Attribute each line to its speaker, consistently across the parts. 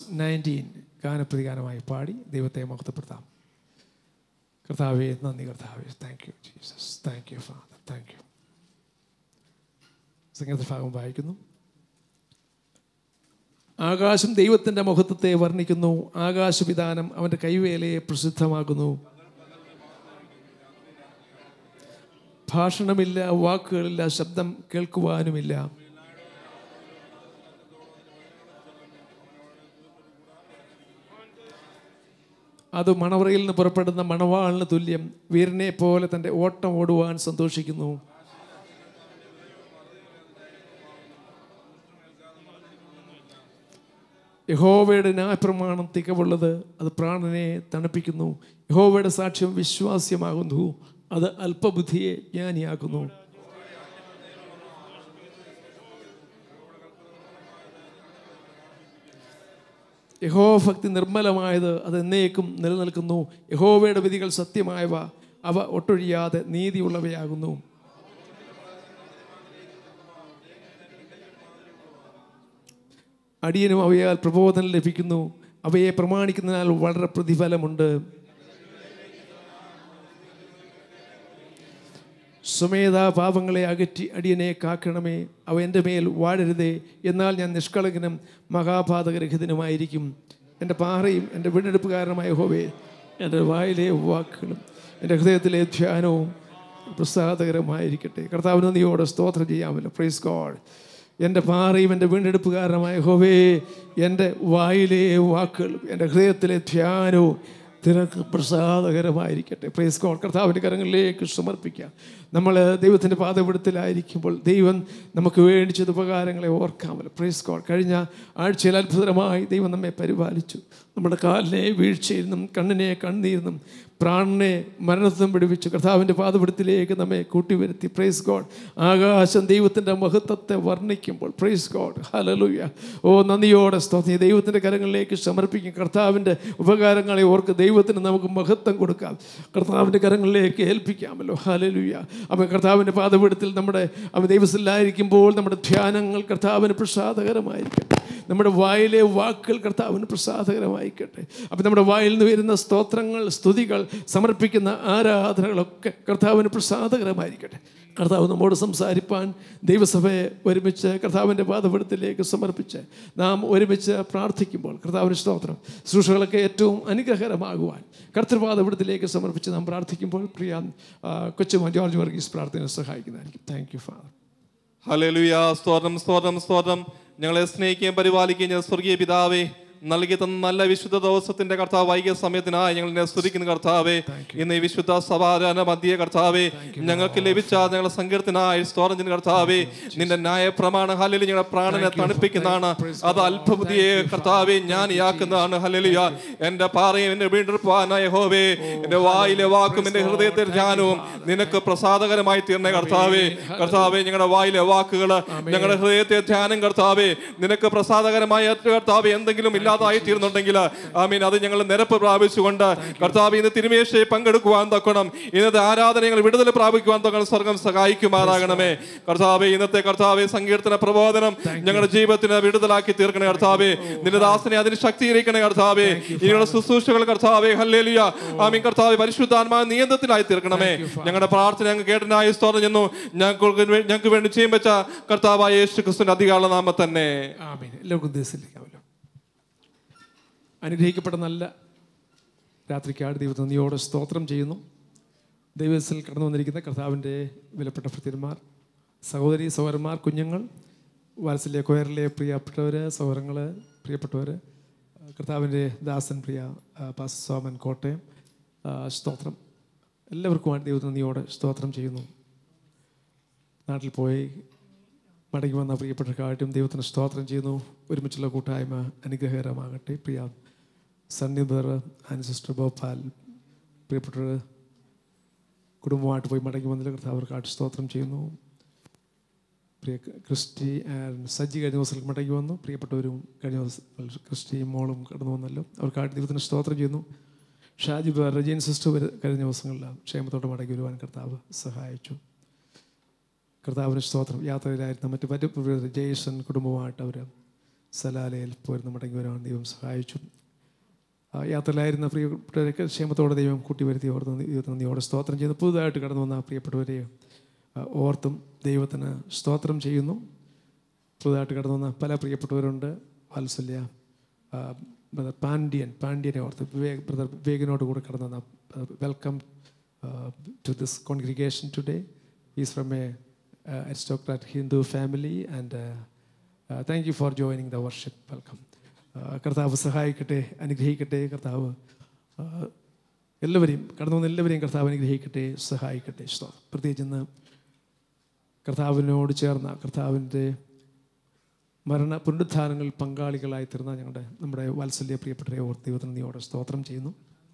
Speaker 1: Nineteen ഗാനപ്രതിഗാനമായി പാടി ദൈവത്തെ മഹത്വപ്പെടുത്താം കർത്താവേ നന്ദി കർത്താവേ thank you Jesus thank you father thank you സംഗീത ഭാഗം വായിക്കുന്നു ആകാശം ദൈവത്തിൻ്റെ മഹത്വത്തെ വർണ്ണിക്കുന്നു ആകാശവിധാനം അവൻ്റെ കൈവേലയെ പ്രസിദ്ധമാക്കുന്നു ഭാഷണമില്ല വാക്കുകളില്ല ശബ്ദം കേൾക്കുവാനുമില്ല അത് മണവറയിൽ നിന്ന് പുറപ്പെടുന്ന മണവാളിന് തുല്യം വീരനെ പോലെ തൻ്റെ ഓട്ടം ഓടുവാൻ സന്തോഷിക്കുന്നു യഹോവയുടെ ന്യായപ്രമാണം തികവുള്ളത് അത് പ്രാണനെ തണുപ്പിക്കുന്നു യഹോവയുടെ സാക്ഷ്യം വിശ്വാസ്യമാകുന്നു അത് അല്പബുദ്ധിയെ ജ്ഞാനിയാക്കുന്നു യഹോഭക്തി നിർമ്മലമായത് അത് എന്നേക്കും നിലനിൽക്കുന്നു യഹോവയുടെ വിധികൾ സത്യമായവ അവ ഒട്ടൊഴിയാതെ നീതിയുള്ളവയാകുന്നു അടിയനും അവയാൽ പ്രബോധനം ലഭിക്കുന്നു അവയെ പ്രമാണിക്കുന്നതിനാൽ വളരെ പ്രതിഫലമുണ്ട് സ്വമേധ പാപങ്ങളെ അകറ്റി അടിയനെ കാക്കണമേ അവ എൻ്റെ മേൽ വാഴരുതേ എന്നാൽ ഞാൻ നിഷ്കളങ്കനും മഹാപാതകരഹിതനുമായിരിക്കും എൻ്റെ പാറയും എൻ്റെ വീണ്ടെടുപ്പുകാരനുമായ ഹോവേ എൻ്റെ വായിലെ വാക്കുകളും എൻ്റെ ഹൃദയത്തിലെ ധ്യാനവും പ്രസാദകരമായിരിക്കട്ടെ കർത്താവിന് നീയോടെ സ്തോത്രം ചെയ്യാമല്ലോ പ്രൈസ് ഗോഡ് എൻ്റെ പാറയും എൻ്റെ വീണ്ടെടുപ്പുകാരനുമായ ഹോവേ എൻ്റെ വായിലെ വാക്കുകളും എൻ്റെ ഹൃദയത്തിലെ ധ്യാനവും നിനക്ക് പ്രസാദകരമായിരിക്കട്ടെ പ്രേസ് ഗോഡ് കർത്താവിൻ്റെ കരങ്ങളിലേക്ക് സമർപ്പിക്കാം നമ്മൾ ദൈവത്തിൻ്റെ പാതപിടുത്തിലായിരിക്കുമ്പോൾ ദൈവം നമുക്ക് വേണ്ടി ചെയ്ത ഉപകാരങ്ങളെ ഓർക്കാമല്ലോ പ്രേസ് ഗോഡ് കഴിഞ്ഞ ആഴ്ചയിൽ അത്ഭുതമായി ദൈവം നമ്മെ പരിപാലിച്ചു നമ്മുടെ കാലിനെ വീഴ്ചയിൽ നിന്നും കണ്ണിനെ കണ്ണീരിൽ നിന്നും പ്രാണനെ മരണത്തും പിടിപ്പിച്ചു കർത്താവിൻ്റെ പാതപിടുത്തിലേക്ക് നമ്മെ കൂട്ടിവരുത്തി പ്രേസ് ഗോഡ് ആകാശം ദൈവത്തിൻ്റെ മഹത്വത്തെ വർണ്ണിക്കുമ്പോൾ പ്രേസ് ഗോഡ് ഹലലുയ ഓ നന്ദിയോടെ സ്തോത്രം ദൈവത്തിൻ്റെ കരങ്ങളിലേക്ക് സമർപ്പിക്കും കർത്താവിൻ്റെ ഉപകാരങ്ങളെ ഓർക്ക് ദൈവത്തിന് നമുക്ക് മഹത്വം കൊടുക്കാം കർത്താവിൻ്റെ കരങ്ങളിലേക്ക് ഏൽപ്പിക്കാമല്ലോ ഹലലുയ അപ്പം കർത്താവിൻ്റെ പാതപീഠത്തിൽ നമ്മുടെ അവ ദൈവത്തിലായിരിക്കുമ്പോൾ നമ്മുടെ ധ്യാനങ്ങൾ കർത്താവിന് പ്രസാദകരമായിരിക്കട്ടെ നമ്മുടെ വായിലെ വാക്കുകൾ കർത്താവിന് പ്രസാദകരമായിക്കട്ടെ അപ്പം നമ്മുടെ വായിൽ നിന്ന് വരുന്ന സ്തോത്രങ്ങൾ സ്തുതികൾ സമർപ്പിക്കുന്ന ആരാധനകളൊക്കെ കർത്താവിന് പ്രസാദകരമായിരിക്കട്ടെ കർത്താവ് നമ്മോട് സംസാരിപ്പാൻ ദൈവസഭയെ ഒരുമിച്ച് കർത്താവിൻ്റെ പാതപീഠത്തിലേക്ക് സമർപ്പിച്ച് നാം ഒരുമിച്ച് പ്രാർത്ഥിക്കുമ്പോൾ കർത്താവിന് സ്തോത്രം ശുശ്രൂഷകളൊക്കെ ഏറ്റവും അനുഗ്രഹകരമാകുവാൻ കർത്തൃപാതപീഠത്തിലേക്ക് സമർപ്പിച്ച് നാം പ്രാർത്ഥിക്കുമ്പോൾ പ്രിയ ആ, കൊച്ചുമോൻ ജോർജ് വർഗീസ് പ്രാർത്ഥന സഹായിക്കുന്നതായിരിക്കും താങ്ക് യു ഫാദർ
Speaker 2: ഹല്ലേലൂയ സ്തോത്രം സ്തോത്രം സ്തോത്രം ഞങ്ങളെ സ്നേഹിക്കുകയും പരിപാലിക്കുകയും ചെയ്ത സ്വർഗീയ പിതാവേ നൽകി തന്ന നല്ല വിശുദ്ധ ദിവസത്തിന്റെ കർത്താവ് വൈകിയ സമയത്തിനായി ഞങ്ങൾ എന്നെ സ്തുതിക്കുന്ന കർത്താവേ ഇന്ന് ഈ വിശുദ്ധ സഭാരാന മധ്യ കർത്താവേ ഞങ്ങൾക്ക് ലഭിച്ച ഞങ്ങളുടെ സങ്കീർത്തനായി സ്തോറഞ്ചിന് കർത്താവേ നിന്റെ ന്യായ പ്രമാണ ഹല്ലിൽ ഞങ്ങളുടെ പ്രാണനെ തണുപ്പിക്കുന്നതാണ് അത് അത്ഭുതിയെ കർത്താവേ ഞാൻ യാക്കുന്നതാണ് ഹല്ലേലൂയ എന്റെ പാറയും എന്റെ വീണ്ടെടുപ്പാനായ ഹോവേ എന്റെ വായിലെ വാക്കും എന്റെ ഹൃദയത്തെ ധ്യാനവും നിനക്ക് പ്രസാദകരമായി തീർന്ന കർത്താവേ കർത്താവേ ഞങ്ങളുടെ വായിലെ വാക്കുകൾ ഞങ്ങളുടെ ഹൃദയത്തെ ധ്യാനം കർത്താവേ നിനക്ക് പ്രസാദകരമായ കർത്താവേ എന്തെങ്കിലും ഇല്ലാതായി തീർന്നുണ്ടെങ്കിൽ ആമീൻ അത് ഞങ്ങൾ നിരപ്പ് പ്രാപിച്ചുകൊണ്ട് കർത്താവ് ഇന്ന് തിരുമേശയെ പങ്കെടുക്കുവാൻ തക്കണം ഇന്നത്തെ ആരാധന ഞങ്ങൾ വിടുതൽ പ്രാപിക്കുവാൻ തക്കണം സ്വർഗം സഹായിക്കുമാറാകണമേ കർത്താവെ ഇന്നത്തെ കർത്താവെ സങ്കീർത്തന പ്രബോധനം ഞങ്ങളുടെ ജീവിതത്തിന് വിടുതലാക്കി തീർക്കണേ കർത്താവെ നിന്റെ ദാസനെ അതിന് ശക്തീകരിക്കണേ കർത്താവെ ഇനിയുള്ള ശുശ്രൂഷകൾ കർത്താവെ ഹല്ലേലിയ ആമീൻ കർത്താവെ പരിശുദ്ധാത്മാ നിയന്ത്രണത്തിലായി തീർക്കണമേ ഞങ്ങളുടെ പ്രാർത്ഥന ഞങ്ങൾ കേട്ടനായി സ്തോത്രം ചെന്നു ഞങ്ങൾക്ക് വേ- ഞങ്ങൾക്ക് വേണ്ടി ചെയ്യാൻ വെച്ച കർത്താവായ യേശു ക്രിസ്തുവിന്റെ അധികാര നാമ തന്നെ
Speaker 1: ആമീൻ എല്ലാവർക്കും ഉദ്ദേശിക്കാമല്ലോ അനുഗ്രഹിക്കപ്പെട്ട നല്ല രാത്രിക്കാട് ദൈവത്തെ നന്ദിയോടെ സ്തോത്രം ചെയ്യുന്നു ദൈവത്തിൽ കടന്നു വന്നിരിക്കുന്ന കർത്താവിൻ്റെ വിലപ്പെട്ട ഭൃത്യന്മാർ സഹോദരി സഹോദരന്മാർ കുഞ്ഞുങ്ങൾ വാത്സല്യ കൊയറിലെ പ്രിയപ്പെട്ടവർ സഹോദരങ്ങൾ പ്രിയപ്പെട്ടവർ കർത്താവിൻ്റെ ദാസൻ പ്രിയ ആ, പാസ്റ്റർ സോമൻ കോട്ടയം ആ, സ്തോത്രം എല്ലാവർക്കുമായിട്ട് ദൈവത്തെ നന്ദിയോടെ സ്തോത്രം ചെയ്യുന്നു നാട്ടിൽ പോയി മടങ്ങി വന്ന പ്രിയപ്പെട്ടവർക്കായിട്ടും ദൈവത്തിന് സ്തോത്രം ചെയ്യുന്നു ഒരുമിച്ചുള്ള കൂട്ടായ്മ അനുഗ്രഹകരമാകട്ടെ പ്രിയ Sunny brother and sister Bhopal പ്രിയപ്പെട്ടവർ കുടുംബമായിട്ട് പോയി മടങ്ങി വന്നതിൽ കർത്താവർക്കായിട്ട് സ്തോത്രം ചെയ്യുന്നു പ്രിയ ക്രിസ്റ്റി ആൻഡ് സജ്ജി കഴിഞ്ഞ ദിവസം മടങ്ങി വന്നു പ്രിയപ്പെട്ടവരും കഴിഞ്ഞ ദിവസം ക്രിസ്റ്റിയും മോളും കടന്നു വന്നല്ലോ അവർക്കായിട്ട് ദൈവത്തിന് സ്തോത്രം ചെയ്യുന്നു ഷാജി ബ്രദർ റജീൻ സിസ്റ്റർ വരെ കഴിഞ്ഞ ദിവസങ്ങളിൽ ക്ഷേമത്തോടെ മടങ്ങി വരുവാൻ കർത്താവ് സഹായിച്ചു കർത്താവിന് സ്തോത്രം യാത്രയിലായിരുന്ന മറ്റ് പറ്റു ജയേഷൻ കുടുംബമായിട്ട് അവർ സലാലയിൽ പോയിരുന്നു മടങ്ങി വരാൻ ദൈവം സഹായിച്ചു ആ യാത്രയിലായിരുന്ന പ്രിയപ്പെട്ടവരൊക്കെ ക്ഷേമത്തോടെ ദൈവം കൂട്ടി വരുത്തി ഓർത്ത് ദൈവത്തിന് നന്ദിയോടെ സ്തോത്രം ചെയ്തു പുതുതായിട്ട് കടന്നു വന്ന പ്രിയപ്പെട്ടവരെ ആ, ഓർത്തും ദൈവത്തിന് സ്തോത്രം ചെയ്യുന്നു പുതുതായിട്ട് കടന്നു വന്ന പല പ്രിയപ്പെട്ടവരുണ്ട് വാത്സല്യ ആ, ബ്രദർ പാണ്ഡ്യൻ പാണ്ഡ്യനെ ഓർത്ത് വിവേക് ബ്രദർ വിവേകിനോട് കൂടെ കടന്നു വന്ന welcome to this congregation today is from a aristocrat Hindu family and thank you for joining the worship welcome കർത്താവ് സഹായിക്കട്ടെ അനുഗ്രഹിക്കട്ടെ കർത്താവ് ആ, എല്ലാവരെയും കടന്നു വന്ന എല്ലാവരെയും കർത്താവ് അനുഗ്രഹിക്കട്ടെ സഹായിക്കട്ടെ സ്തോത്രം. പ്രത്യേകിച്ച് ഇന്ന് കർത്താവിനോട് ചേർന്ന കർത്താവിൻ്റെ മരണ പുനരുദ്ധാനങ്ങളിൽ പങ്കാളികളായി തീർന്ന ഞങ്ങളുടെ നമ്മുടെ വാത്സല്യ പ്രിയപ്പെട്ടവരെ ഓർത്ത് ദൈവത്തിന് നീയോടെ സ്തോത്രം ചെയ്യുന്നു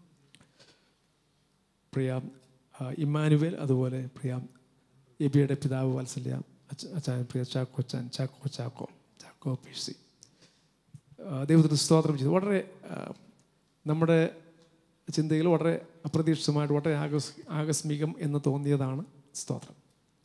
Speaker 1: പ്രിയ ആ, ഇമ്മാനുവേൽ അതുപോലെ പ്രിയ എബിയുടെ പിതാവ് വാത്സല്യ അച്ഛ- അച്ഛൻ പ്രിയ ചാക്കോ അച്ഛൻ ചാക്കോ ചാക്കോ ചാക്കോ പി സി ദൈവത്തിന് സ്തോത്രം ചെയ്തു വളരെ ആ, നമ്മുടെ ചിന്തയിൽ വളരെ അപ്രതീക്ഷിതമായിട്ട് വളരെ ആകസ് ആകസ്മികം എന്ന് തോന്നിയതാണ് സ്തോത്രം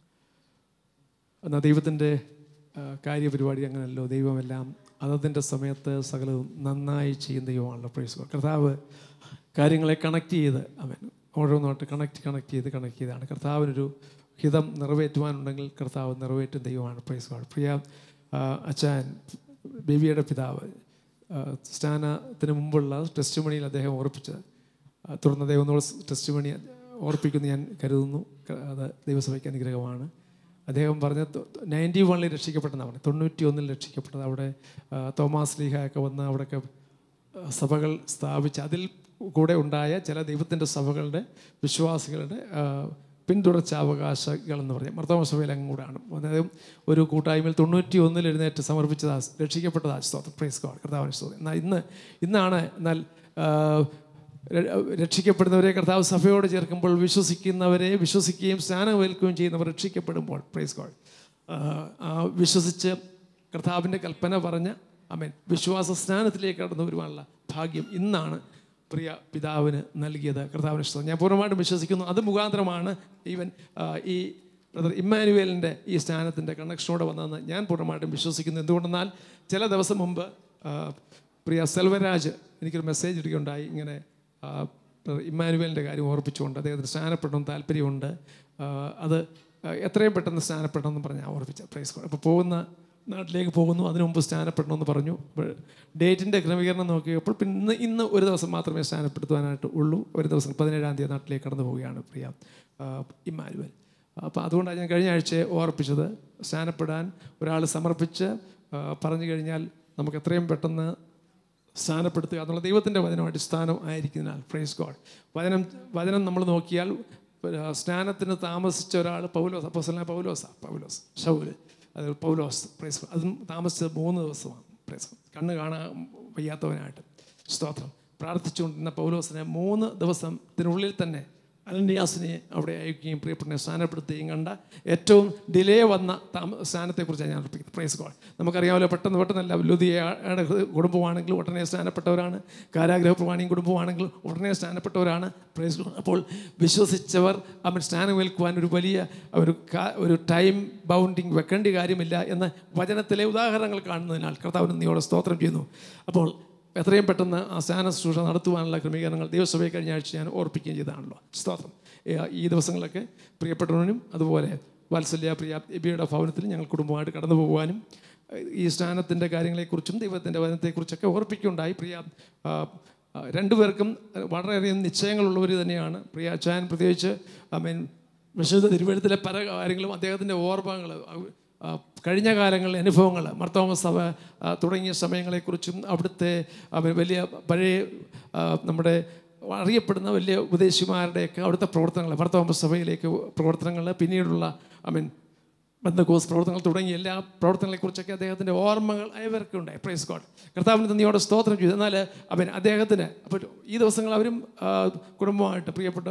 Speaker 1: എന്നാൽ ദൈവത്തിൻ്റെ ആ, കാര്യപരിപാടി അങ്ങനെയല്ലോ ദൈവമെല്ലാം അതതിൻ്റെ സമയത്ത് സകലവും നന്നായി ചെയ്യുന്ന ദൈവമാണല്ലോ പ്രൈസ് കർത്താവ് കാര്യങ്ങളെ കണക്ട് ചെയ്ത് അവൻ ഓരോന്നോട്ട് കണക്ട് കണക്ട് ചെയ്ത് കണക്ട് ചെയ്താണ് കർത്താവിനൊരു ഹിതം നിറവേറ്റുവാനുണ്ടെങ്കിൽ കർത്താവ് നിറവേറ്റും ദൈവമാണ് പ്രൈസ് ഗോഡ് പ്രിയ ആ, അച്ചാൻ ബേബിയുടെ പിതാവ് ആ, സ്നാനത്തിന് മുമ്പുള്ള ടെസ്റ്റ് മണിയിൽ അദ്ദേഹം ഓർപ്പിച്ചത് ആ, തുടർന്ന് അദ്ദേഹം ഒന്നുകൂടെ ടെസ്റ്റ് മണി ഓർപ്പിക്കുന്നു ഞാൻ കരുതുന്നു ക- അത് ദൈവസഭയ്ക്ക് അനുഗ്രഹമാണ് അദ്ദേഹം പറഞ്ഞ നയൻറ്റി വണ്ണിൽ രക്ഷിക്കപ്പെട്ടെന്നാണ് പറഞ്ഞത് തൊണ്ണൂറ്റി ഒന്നിൽ രക്ഷിക്കപ്പെട്ടത് അവിടെ ആ, തോമാസ് ലീഹയൊക്കെ വന്ന് അവിടെയൊക്കെ ആ, സഭകൾ സ്ഥാപിച്ച് അതിൽ കൂടെ ഉണ്ടായ ചില ദൈവത്തിൻ്റെ സഭകളുടെ വിശ്വാസികളുടെ ആ, പിന്തുടർച്ചാവകാശികൾ എന്ന് പറയും മർത്തോമ സഭയിൽ അങ്ങ് കൂടാണ് അദ്ദേഹം ഒരു കൂട്ടായ്മയിൽ തൊണ്ണൂറ്റി ഒന്നിൽ എഴുന്നേറ്റ് സമർപ്പിച്ചതാ രക്ഷിക്കപ്പെട്ടതാ സ്തോത്രം പ്രൈസ് ഗോഡ് കർത്താവിന് സ്തോത്രം എന്നാൽ ഇന്ന് ഇന്നാണ് എന്നാൽ ആ, ര- രക്ഷിക്കപ്പെടുന്നവരെ കർത്താവ് സഭയോട് ചേർക്കുമ്പോൾ വിശ്വസിക്കുന്നവരെ വിശ്വസിക്കുകയും സ്നാനമേൽക്കുകയും ചെയ്യുന്നവർ രക്ഷിക്കപ്പെടുമ്പോൾ പ്രൈസ് ഗോഡ് ആ വിശ്വസിച്ച് കർത്താവിൻ്റെ കൽപ്പന പറഞ്ഞ അമേൻ വിശ്വാസ സ്നാനത്തിലേക്ക് കടന്നു വരുവാനുള്ള ഭാഗ്യം ഇന്നാണ് പ്രിയ പിതാവിന് നൽകിയത് കർത്താവിന് ഇഷ്ടം ഞാൻ പൂർണ്ണമായിട്ടും വിശ്വസിക്കുന്നു അത് മുഖാന്തരമാണ് ഈവൻ ആ, ഈ ബ്രദർ ഇമ്മാനുവേലിൻ്റെ ഈ സ്നാനത്തിൻ്റെ കണക്ഷനോടെ വന്നതെന്ന് ഞാൻ പൂർണ്ണമായിട്ടും വിശ്വസിക്കുന്നു എന്തുകൊണ്ടെന്നാൽ ചില ദിവസം മുമ്പ് ആ, പ്രിയ സെൽവരാജ് എനിക്കൊരു മെസ്സേജ് ഇടുകയുണ്ടായി ഇങ്ങനെ ആ, ഇമ്മാനുവേലിൻ്റെ കാര്യം ഓർപ്പിച്ചുകൊണ്ട് അദ്ദേഹത്തിന് സ്നാനപ്പെടണം താല്പര്യമുണ്ട് ആ, അത് ആ, എത്രയും പെട്ടെന്ന് സ്നാനപ്പെടണമെന്ന് പറഞ്ഞ് ഞാൻ ഓർപ്പിച്ച പ്രൈസ് അപ്പോൾ പോകുന്ന നാട്ടിലേക്ക് പോകുന്നു അതിനു മുമ്പ് സ്നാനപ്പെടണമെന്ന് പറഞ്ഞു അപ്പോൾ ഡേറ്റിൻ്റെ ക്രമീകരണം നോക്കിയപ്പോൾ പിന്നെ ഇന്ന് ഇന്ന് ഒരു ദിവസം മാത്രമേ സ്നാനപ്പെടുത്തുവാനായിട്ട് ഉള്ളൂ ഒരു ദിവസം പതിനേഴാം തീയതി നാട്ടിലേക്ക് കടന്നു പോവുകയാണ് പ്രിയ ആ, ഇമ്മാനുവൽ അപ്പോൾ അതുകൊണ്ടാണ് ഞാൻ കഴിഞ്ഞ ആഴ്ച ഓർപ്പിച്ചത് സ്നാനപ്പെടാൻ ഒരാൾ സമർപ്പിച്ച് ആ, പറഞ്ഞു കഴിഞ്ഞാൽ നമുക്ക് എത്രയും പെട്ടെന്ന് സ്ഥാനപ്പെടുത്തുക എന്നുള്ള ദൈവത്തിൻ്റെ വചനം അടിസ്ഥാനം ആയിരിക്കുന്നതിനാൽ പ്രൈസ് ഗോഡ് വചനം വചനം നമ്മൾ നോക്കിയാൽ ആ, സ്നാനത്തിന് താമസിച്ച ഒരാൾ പൗലോസ് അപ്പോസല പൗലോസാ പൗലോസ് ഷൗല് അത് പൗലോസ് പ്രൈസ് ഗോഡ്. അതും താമസിച്ചത് മൂന്ന് ദിവസമാണ് പ്രൈസ് ഗോഡ്. കണ്ണ് കാണാൻ വയ്യാത്തവനായിട്ട് സ്തോത്രം പ്രാർത്ഥിച്ചുകൊണ്ടിരുന്ന പൗലോസിനെ മൂന്ന് ദിവസത്തിനുള്ളിൽ തന്നെ അലന്യാസിനെ അവിടെ അയക്കുകയും പ്രിയപ്പെട്ടനെ സ്ഥാനപ്പെടുത്തുകയും കണ്ട ഏറ്റവും ഡിലേ വന്ന താമ സ്ഥാനത്തെക്കുറിച്ചാണ് ഞാൻ അർപ്പിക്കുന്നത് പ്രൈസ് ഗോഡ് നമുക്കറിയാമല്ലോ പെട്ടെന്ന് പെട്ടെന്നല്ല ലുതിയയുടെ കുടുംബമാണെങ്കിൽ ഉടനെ സ്ഥാനപ്പെട്ടവരാണ് കാരാഗ്രഹ പ്രമാണിയും കുടുംബമാണെങ്കിൽ ഉടനെ സ്ഥാനപ്പെട്ടവരാണ് പ്രൈസ് ഗോഡ് അപ്പോൾ വിശ്വസിച്ചവർ അവൻ സ്ഥാനമേൽക്കുവാൻ ഒരു വലിയ ഒരു കാ- ഒരു ടൈം ബൗണ്ടിങ് വെക്കേണ്ട കാര്യമില്ല എന്ന് വചനത്തിലെ ഉദാഹരണങ്ങൾ കാണുന്നതിനാൽ കർത്താവിന് നീയോടെ സ്തോത്രം ചെയ്യുന്നു അപ്പോൾ എത്രയും പെട്ടെന്ന് ആ സ്നാന ശുശ്രൂഷ നടത്തുവാനുള്ള ക്രമീകരണങ്ങൾ ദൈവസഭയെ കഴിഞ്ഞ ആഴ്ച ഞാൻ ഓർപ്പിക്കുകയും ചെയ്തതാണല്ലോ സ്തോത്രം ഏ, ഈ ദിവസങ്ങളിലൊക്കെ പ്രിയപ്പെട്ടവനും അതുപോലെ വാത്സല്യ പ്രിയ എബിയുടെ ഭവനത്തിൽ ഞങ്ങൾ കുടുംബമായിട്ട് കടന്നു പോകുവാനും ഏ, ഈ സ്നാനത്തിൻ്റെ കാര്യങ്ങളെക്കുറിച്ചും ദൈവത്തിൻ്റെ വചനത്തെക്കുറിച്ചൊക്കെ ഓർപ്പിക്കുകയുണ്ടായി പ്രിയ ആ, ആ, രണ്ടുപേർക്കും വളരെയധികം നിശ്ചയങ്ങളുള്ളവർ തന്നെയാണ് പ്രിയ അച്ചായൻ പ്രത്യേകിച്ച് ഐ മീൻ വിശുദ്ധ തിരുവഴുത്തിലെ പല കാര്യങ്ങളും അദ്ദേഹത്തിൻ്റെ ഓർമ്മകൾ ആ, കഴിഞ്ഞ കാലങ്ങളിലെ അനുഭവങ്ങൾ മർത്തോമ സഭ ആ, തുടങ്ങിയ സമയങ്ങളെക്കുറിച്ചും അവിടുത്തെ ആ, വലിയ പഴയ ആ, നമ്മുടെ അറിയപ്പെടുന്ന വലിയ ഉപദേശിമാരുടെയൊക്കെ അവിടുത്തെ പ്രവർത്തനങ്ങൾ മർത്തോമ സഭയിലേക്ക് പ്രവർത്തനങ്ങൾ പിന്നീടുള്ള ഐ മീൻ ബന്ധകോസ് പ്രവർത്തനങ്ങൾ തുടങ്ങിയ എല്ലാ പ്രവർത്തനങ്ങളെക്കുറിച്ചൊക്കെ അദ്ദേഹത്തിൻ്റെ ഓർമ്മകൾ അയവർക്കുണ്ടായി പ്രൈസ് ഗോഡ് കർത്താവിന് നന്ദിയോടെ സ്തോത്രം ചെയ്തു എന്നാൽ അവൻ അദ്ദേഹത്തിന് അപ്പോൾ ഈ ദിവസങ്ങൾ അവരും ആ, കുടുംബമായിട്ട് പ്രിയപ്പെട്ട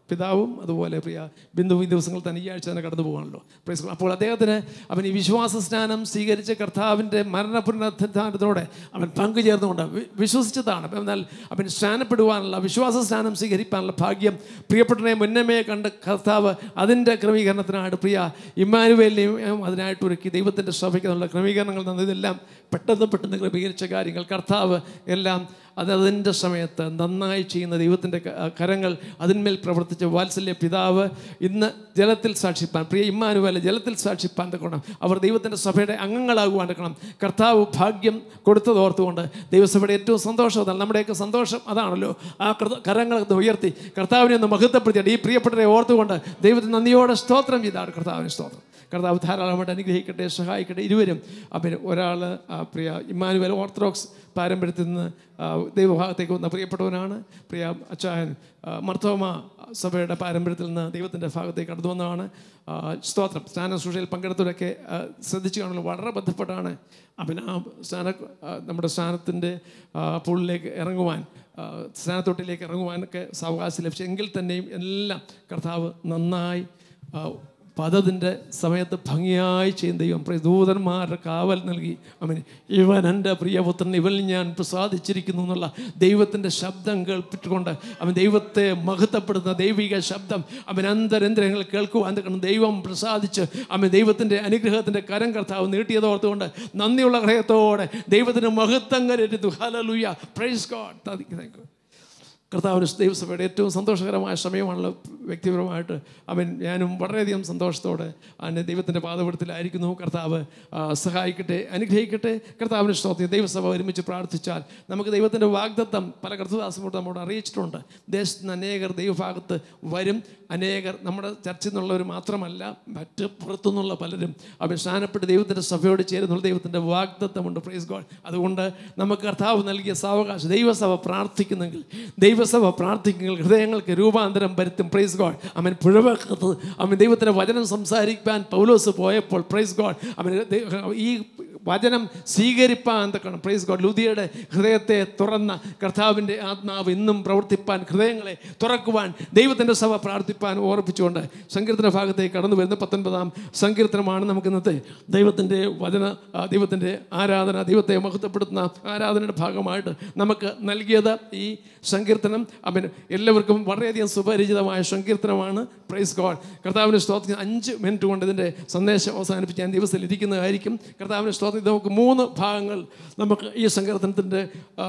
Speaker 1: പിതാവും അതുപോലെ പ്രിയ ബിന്ദു ഈ ദിവസങ്ങൾ തന്നെ ഈ ആഴ്ച തന്നെ കടന്നു പോകാണല്ലോ Praise God. അപ്പോൾ അദ്ദേഹത്തിന് അവൻ ഈ വിശ്വാസ സ്നാനം സ്വീകരിച്ച കർത്താവിൻ്റെ മരണപുനരുദ്ധാനത്തോടെ അവൻ പങ്കുചേർന്നുകൊണ്ട് വി- വിശ്വസിച്ചതാണ് അപ്പം എന്നാൽ അവൻ സ്നാനപ്പെടുവാനുള്ള വിശ്വാസ സ്നാനം സ്വീകരിക്കാനുള്ള ഭാഗ്യം പ്രിയപ്പെട്ടനെ മുന്നമേ കണ്ട കർത്താവ് അതിൻ്റെ ക്രമീകരണത്തിനായിട്ട് പ്രിയ ഇമ്മാനുവേലിനെയും അതിനായിട്ട് ഒരുക്കി ദൈവത്തിൻ്റെ സഭയ്ക്ക് എന്നുള്ള ക്രമീകരണങ്ങൾ തന്നു ഇതെല്ലാം പെട്ടെന്ന് പെട്ടെന്ന് ക്രമീകരിച്ച കാര്യങ്ങൾ കർത്താവ് എല്ലാം അത് അതിൻ്റെ സമയത്ത് നന്നായി ചെയ്യുന്ന ദൈവത്തിൻ്റെ ക- കരങ്ങൾ അതിന്മേൽ പ്രവർത്തിച്ച വാത്സല്യ പിതാവ് ഇന്ന് ജലത്തിൽ സാക്ഷിപ്പാൻ പ്രിയ ഇമ്മാനുവല്ല ജലത്തിൽ സാക്ഷിപ്പാൻ തക്കണം അവർ ദൈവത്തിൻ്റെ സഭയുടെ അംഗങ്ങളാകുവാൻ തക്കണം കർത്താവ് ഭാഗ്യം കൊടുത്തതോർത്തുകൊണ്ട് ദൈവസഭയുടെ ഏറ്റവും സന്തോഷം അതാണ് നമ്മുടെയൊക്കെ സന്തോഷം അതാണല്ലോ ആ കൃത- കരങ്ങൾ ഒന്ന് ഉയർത്തി കർത്താവിനെ ഒന്ന് മഹത്വപ്പെടുത്തിയിട്ട് ഈ പ്രിയപ്പെട്ടവരെ ഓർത്തുകൊണ്ട് ദൈവത്തിന് നന്ദിയോടെ സ്തോത്രം ചെയ്താണ് കർത്താവിന് സ്തോത്രം കർത്താവ് ധാരാളമായിട്ട് അനുഗ്രഹിക്കട്ടെ സഹായിക്കട്ടെ ഇരുവരും അപ്പം ഒരാൾ പ്രിയ ഇമ്മാനുവൽ ഓർത്തഡോക്സ് പാരമ്പര്യത്തിൽ നിന്ന് ആ, ദൈവഭാഗത്തേക്ക് വന്ന പ്രിയപ്പെട്ടവനാണ് പ്രിയ അച്ചായൻ ആ, മർത്തോമ സഭയുടെ പാരമ്പര്യത്തിൽ നിന്ന് ദൈവത്തിൻ്റെ ഭാഗത്തേക്ക് കടന്നു വന്നതാണ് ആ, സ്തോത്രം സ്നാന സൂക്ഷയിൽ പങ്കെടുത്തവരൊക്കെ ആ, ശ്രദ്ധിച്ചു കാണുന്നു വളരെ ബന്ധപ്പെട്ടാണ് അവൻ ആ സ്നാന ആ, നമ്മുടെ സ്നാനത്തിൻ്റെ പൂളിലേക്ക് ഇറങ്ങുവാൻ ആ, സ്നാനത്തൊട്ടിലേക്ക് ഇറങ്ങുവാനൊക്കെ സാവകാശം ലഭിച്ചു എങ്കിൽ തന്നെയും എല്ലാം കർത്താവ് നന്നായി ആ, പദത്തിൻ്റെ സമയത്ത് ഭംഗിയായി ചെയ്യും ദൈവം പ്രിയ ദൂതന്മാരുടെ കാവൽ നൽകി അവൻ ഇവൻ എൻ്റെ പ്രിയപുത്രൻ ഇവനിൽ ഞാൻ പ്രസാദിച്ചിരിക്കുന്നു എന്നുള്ള ദൈവത്തിൻ്റെ ശബ്ദം കേൾപ്പിച്ചുകൊണ്ട് അവൻ ദൈവത്തെ മഹത്വപ്പെടുന്ന ദൈവിക ശബ്ദം അവൻ അന്തരന്തരങ്ങൾ കേൾക്കുവാൻ തക്കണം ദൈവം പ്രസാദിച്ച് അവൻ ദൈവത്തിൻ്റെ അനുഗ്രഹത്തിൻ്റെ കരം കർത്താവ് നീട്ടിയതോർത്തുകൊണ്ട് നന്ദിയുള്ള ഹൃദയത്തോടെ ദൈവത്തിന് മഹത്വം കരുതു ഹലലുയ പ്രൈസ് ഗോഡ് താങ്ക് യു കർത്താവിന് ദൈവസഭയുടെ ഏറ്റവും സന്തോഷകരമായ സമയമാണല്ലോ വ്യക്തിപരമായിട്ട് അവൻ ഞാനും വളരെയധികം സന്തോഷത്തോടെ അവൻ്റെ ദൈവത്തിൻ്റെ പാതപടത്തിലായിരിക്കുന്നു കർത്താവ് ആ, സഹായിക്കട്ടെ അനുഗ്രഹിക്കട്ടെ കർത്താവിന് സ്തോത്രം ദൈവസഭ ഒരുമിച്ച് പ്രാർത്ഥിച്ചാൽ നമുക്ക് ദൈവത്തിൻ്റെ വാഗ്ദത്തം പല കർത്തദാസനോട് നമ്മോട് അറിയിച്ചിട്ടുണ്ട് ദേശത്ത് നിന്ന് അനേകർ ദൈവഭാഗത്ത് വരും അനേകർ നമ്മുടെ ചർച്ചയിൽ നിന്നുള്ളവർ മാത്രമല്ല മറ്റ് പുറത്തുനിന്നുള്ള പലരും അവൻ സ്നാനപ്പെട്ട് ദൈവത്തിൻ്റെ സഭയോട് ചേരുന്നുള്ള ദൈവത്തിൻ്റെ വാഗ്ദത്തമുണ്ട് പ്രൈസ് ഗോഡ് അതുകൊണ്ട് നമുക്ക് കർത്താവ് നൽകിയ സാവകാശം ദൈവസഭ പ്രാർത്ഥിക്കുന്നെങ്കിൽ ദൈവസഭ പ്രാർത്ഥിക്കുമെങ്കിൽ ഹൃദയങ്ങൾക്ക് രൂപാന്തരം വരുത്തും പ്രൈസ് ഗോഡ് അവൻ പുഴവക്കത്ത് അവൻ ദൈവത്തിൻ്റെ വചനം സംസാരിക്കാൻ പൗലോസ് പോയപ്പോൾ പ്രൈസ് ഗോഡ് അവൻ ദൈ- ഈ വചനം സ്വീകരിപ്പാൻ തക്കണം പ്രൈസ് ഗോഡ് ലുതിയുടെ ഹൃദയത്തെ തുറന്ന കർത്താവിൻ്റെ ആത്മാവ് ഇന്നും പ്രവർത്തിപ്പാൻ ഹൃദയങ്ങളെ തുറക്കുവാൻ ദൈവത്തിൻ്റെ സഭ പ്രാർത്ഥിപ്പാൻ ഓർപ്പിച്ചുകൊണ്ട് സങ്കീർത്തന ഭാഗത്തേക്ക് കടന്നു വരുന്ന പത്തൊൻപതാം സങ്കീർത്തനമാണ് നമുക്ക് ഇന്നത്തെ ദൈവത്തിൻ്റെ വചന ആ, ദൈവത്തിൻ്റെ ആരാധന ദൈവത്തെ മഹത്വപ്പെടുത്തുന്ന ആരാധനയുടെ ഭാഗമായിട്ട് നമുക്ക് നൽകിയത് ഈ സങ്കീർത്തനം അവൻ എല്ലാവർക്കും വളരെയധികം സുപരിചിതമായ സങ്കീർത്തനമാണ് പ്രൈസ് ഗോഡ് കർത്താവിൻ്റെ സ്തോത്രത്തിന് അഞ്ച് മിനിറ്റ് കൊണ്ട് ഇതിൻ്റെ സന്ദേശം അവസാനിപ്പിച്ച് ഞാൻ ദിവസത്തിൽ ഇരിക്കുന്നതായിരിക്കും കർത്താവിൻ്റെ സ്തോത്രത്തിൽ നമുക്ക് മൂന്ന് ഭാഗങ്ങൾ നമുക്ക് ഈ സങ്കീർത്തനത്തിൻ്റെ ആ,